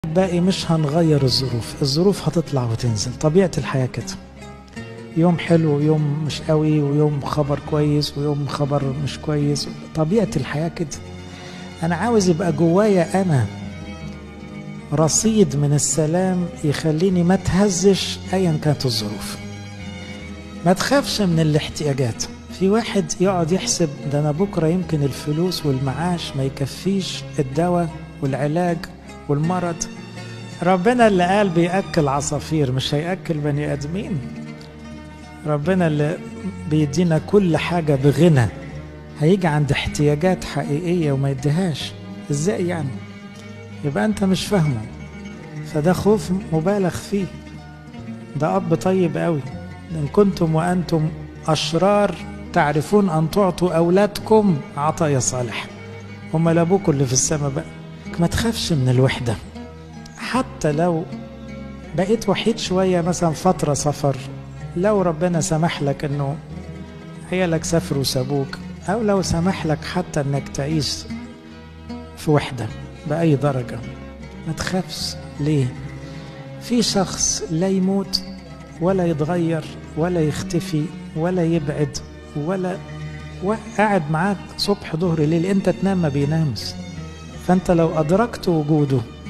باقي مش هنغير الظروف الظروف هتطلع وتنزل طبيعة الحياة كده يوم حلو ويوم مش قوي ويوم خبر كويس ويوم خبر مش كويس طبيعة الحياة كده أنا عاوز يبقى جوايا أنا رصيد من السلام يخليني ما تهزش أيا كانت الظروف ما تخافش من الاحتياجات في واحد يقعد يحسب ده أنا بكرة يمكن الفلوس والمعاش ما يكفيش الدواء والعلاج والمرض ربنا اللي قال بيأكل عصافير مش هيأكل بني آدمين ربنا اللي بيدينا كل حاجة بغنى هيجي عند احتياجات حقيقية وما يديهاش ازاي يعني يبقى انت مش فاهمه فده خوف مبالغ فيه ده أب طيب قوي إن كنتم وأنتم أشرار تعرفون أن تعطوا أولادكم عطايا صالح هم لابوكم اللي في السماء بقى ما تخافش من الوحدة حتى لو بقيت وحيد شوية مثلا فترة سفر لو ربنا سمح لك انه عيالك سافروا وسابوك او لو سمح لك حتى انك تعيش في وحدة بأي درجة ما تخافش ليه في شخص لا يموت ولا يتغير ولا يختفي ولا يبعد ولا قاعد معاك صبح ظهر ليل انت تنام ما بينامش فانت لو ادركت وجوده